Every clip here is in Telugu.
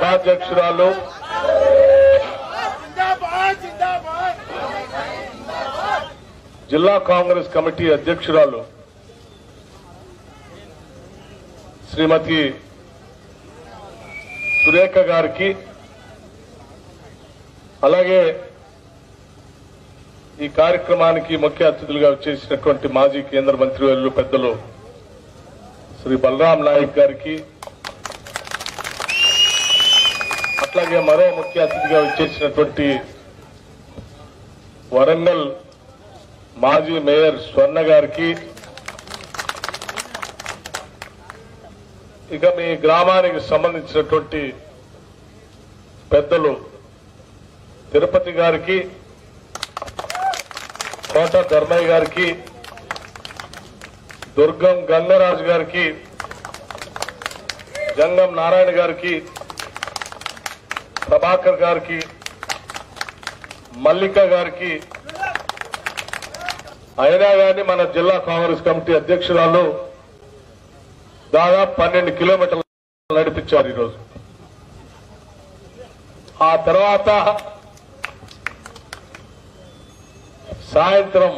సభాధ్యక్షురాలు జిందాబాద్ జిందాబాద్ జిల్లా కాంగ్రెస్ కమిటీ అధ్యక్షురాలు శ్రీమతి సురేఖ గారికి అలాగే ఈ కార్యక్రమానికి ముఖ్య అతిథులుగా వచ్చేసినటువంటి మాజీ కేంద్ర మంత్రివర్యులు పెద్దలు శ్రీ బలరాం నాయక్ గారికి అట్లాగే మరో ముఖ్య అతిథిగా వచ్చేసినటువంటి వరంగల్ మాజీ మేయర్ స్వర్ణ గారికి ఇక మీ గ్రామానికి సంబంధించినటువంటి పెద్దలు తిరుపతి గారికి కోట ధర్మయ్య గారికి దుర్గం గంగరాజు గారికి జంగం నారాయణ గారికి ప్రభాకర్ గారికి మల్లిక గారికి అయినా కానీ మన జిల్లా కాంగ్రెస్ కమిటీ అధ్యక్షురాలు దాదాపు పన్నెండు కిలోమీటర్లు నడిపించారు ఈరోజు ఆ తర్వాత సాయంత్రం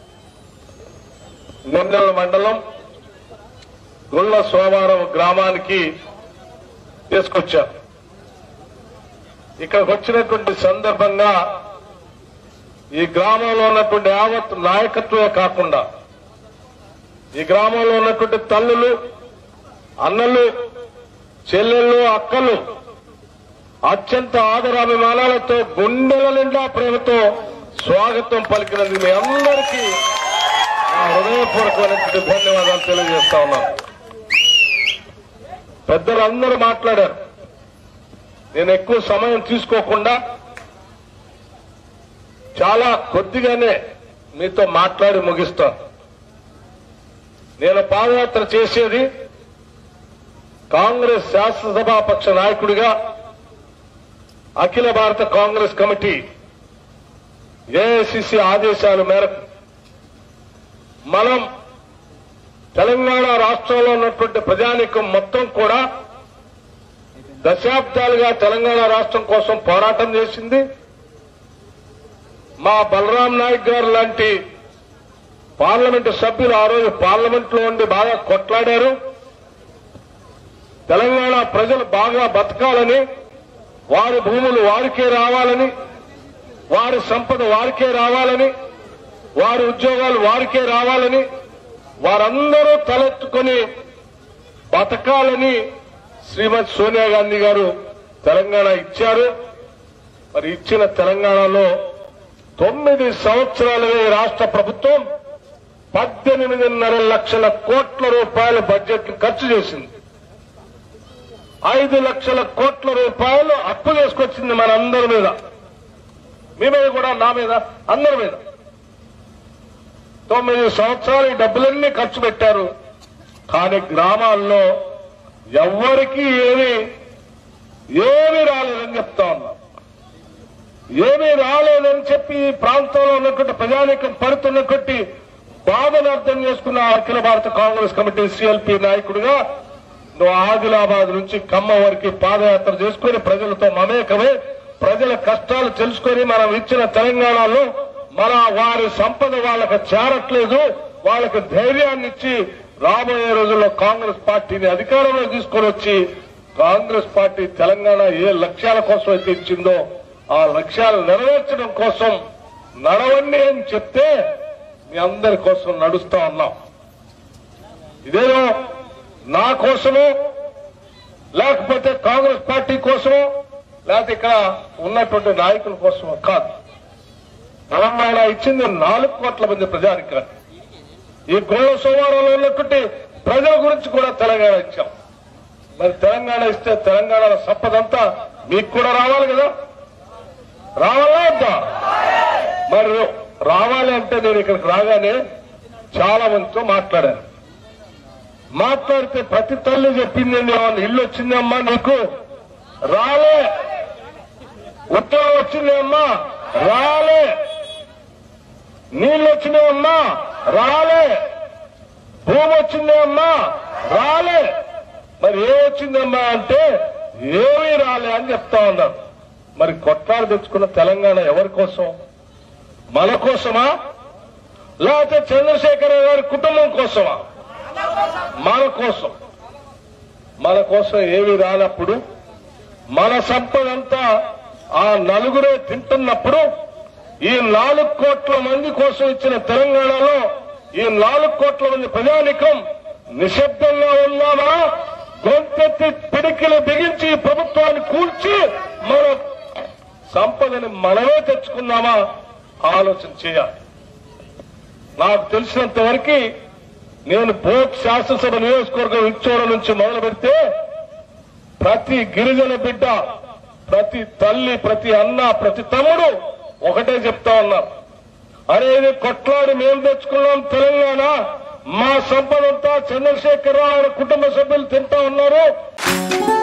నిన్నెల మండలం గుళ్ళ సోమవారం గ్రామానికి తీసుకొచ్చారు ఇక్కడికి వచ్చినటువంటి సందర్భంగా ఈ గ్రామంలో ఉన్నటువంటి యావత్ నాయకత్వమే కాకుండా ఈ గ్రామంలో ఉన్నటువంటి తల్లులు అన్నలు చెల్లెళ్ళు అక్కలు అత్యంత ఆదరాభిమానాలతో గుండెల నిండా ప్రేమతో స్వాగతం పలికినందుకు మీ అందరికీ నా హృదయపూర్వకమైనటువంటి ధన్యవాదాలు తెలియజేస్తా ఉన్నాను పెద్దలందరూ మాట్లాడారు నేను ఎక్కువ సమయం తీసుకోకుండా చాలా కొద్దిగానే మీతో మాట్లాడి ముగిస్తాను నేను పాదయాత్ర చేసేది కాంగ్రెస్ శాసనసభాపక్ష నాయకుడిగా అఖిల భారత కాంగ్రెస్ కమిటీ ఏఐసిసి ఆదేశాల మేరకు మనం తెలంగాణ రాష్ట్రంలో ఉన్నటువంటి ప్రజానికం మొత్తం కూడా దశాబ్దాలుగా తెలంగాణ రాష్ట్రం కోసం పోరాటం చేసింది మా బలరాం నాయక్ గారు లాంటి పార్లమెంటు సభ్యులు ఆ రోజు పార్లమెంట్ లో ఉండి బాగా కొట్లాడారు తెలంగాణ ప్రజలు బాగా బతకాలని వారి భూములు వారికే రావాలని వారి సంపద వారికే రావాలని వారి ఉద్యోగాలు వారికే రావాలని వారందరూ తలెత్తుకొని బతకాలని శ్రీమతి సోనియా గాంధీ గారు తెలంగాణ ఇచ్చారు మరి ఇచ్చిన తెలంగాణలో తొమ్మిది సంవత్సరాలుగా ఈ రాష్ట్ర ప్రభుత్వం పద్దెనిమిదిన్నర లక్షల కోట్ల రూపాయల బడ్జెట్ ఖర్చు చేసింది ఐదు లక్షల కోట్ల రూపాయలు అప్పు చేసుకొచ్చింది మన అందరి మీద మీ మీద కూడా నా మీద అందరి మీద తొమ్మిది సంవత్సరాలు ఈ డబ్బులన్నీ ఖర్చు పెట్టారు కానీ గ్రామాల్లో ఎవ్వరికీ ఏమీ ఏమీ రాలేదని చెప్తా ఉన్నా ఏమీ రాలేదని చెప్పి ఈ ప్రాంతంలో ఉన్నటువంటి ప్రజానీకం పడుతున్నటువంటి బాధను అర్థం చేసుకున్న అఖిల భారత కాంగ్రెస్ కమిటీ సిఎల్పి నాయకుడిగా నువ్వు ఆదిలాబాద్ నుంచి ఖమ్మం వరకు పాదయాత్ర చేసుకుని ప్రజలతో మమేకమై ప్రజల కష్టాలు తెలుసుకొని మనం ఇచ్చిన తెలంగాణలో మన వారి సంపద వాళ్ళకి చేరట్లేదు వాళ్ళకి ధైర్యాన్ని ఇచ్చి రాబోయే రోజుల్లో కాంగ్రెస్ పార్టీని అధికారంలో తీసుకొని వచ్చి కాంగ్రెస్ పార్టీ తెలంగాణ ఏ లక్ష్యాల కోసం అయితే ఇచ్చిందో ఆ లక్ష్యాలు నెరవేర్చడం కోసం నడవండి అని చెప్తే మీ అందరి కోసం నడుస్తా ఉన్నాం ఇదేదో నా కోసమో లేకపోతే కాంగ్రెస్ పార్టీ కోసమో లేకపోతే ఇక్కడ ఉన్నటువంటి నాయకుల కోసమో కాదు తెలంగాణ ఇచ్చింది నాలుగు కోట్ల మంది ప్రజానికాన్ని ఈ గోళ సోమవారంలో ఉన్నటువంటి ప్రజల గురించి కూడా తెలంగాణ ఇచ్చాం మరి తెలంగాణ ఇస్తే తెలంగాణ సంపదంతా మీకు కూడా రావాలి కదా రావాలా వద్దా మరి రావాలి అంటే నేను ఇక్కడికి రాగానే చాలా మందితో మాట్లాడాను మాట్లాడితే ప్రతి తల్లి చెప్పింది ఏమన్నా ఇల్లు వచ్చిందమ్మా నీకు రాలే ఉత్తరం వచ్చింది అమ్మా రాలే నీళ్ళు వచ్చినాయమ్మా రాలే భూమి వచ్చిందే అమ్మా రాలే మరి ఏం వచ్చిందమ్మా అంటే ఏమీ రాలే అని చెప్తా ఉన్నారు మరి కొట్లాడు తెచ్చుకున్న తెలంగాణ ఎవరి కోసం మన కోసమా లేకపోతే చంద్రశేఖర గారి కుటుంబం కోసమా మన కోసం మన కోసం ఏమీ రానప్పుడు మన సంపదంతా ఆ నలుగురే తింటున్నప్పుడు ఈ నాలుగు కోట్ల మంది కోసం ఇచ్చిన తెలంగాణలో ఈ నాలుగు కోట్ల మంది ప్రజానికం నిశ్శబ్దంగా ఉన్నామా గొంతెత్తి పిడికిలు బిగించి ఈ ప్రభుత్వాన్ని కూల్చి మన సంపదని మనమే తెచ్చుకుందామా ఆలోచన చేయాలి నాకు తెలిసినంత వరకు నేను బోక్ శాసనసభ నియోజకవర్గం ఇచ్చోడ నుంచి మొదలు పెడితే ప్రతి గిరిజన బిడ్డ ప్రతి తల్లి ప్రతి అన్న ప్రతి తమ్ముడు ఒకటే చెప్తా ఉన్నారు అరే ఇది కొట్లాడి మేము తెచ్చుకున్నాం తెలంగాణ మా సంపదంతా చంద్రశేఖరరావు ఆయన కుటుంబ సభ్యులు తింటా ఉన్నారు